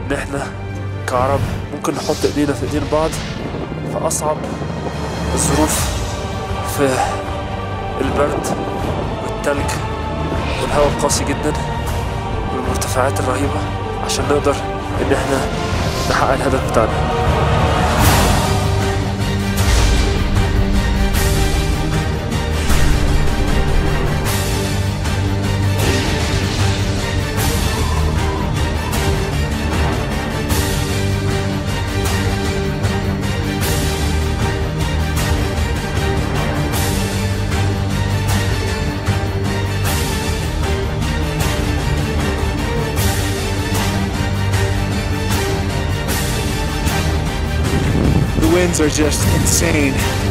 ان احنا كعرب ممكن نحط ايدينا في ايدين بعض في اصعب الظروف في البرد والتلج والهواء القاسي جدا والمرتفعات الرهيبة عشان نقدر ان احنا نحقق الهدف بتاعنا The winds are just insane.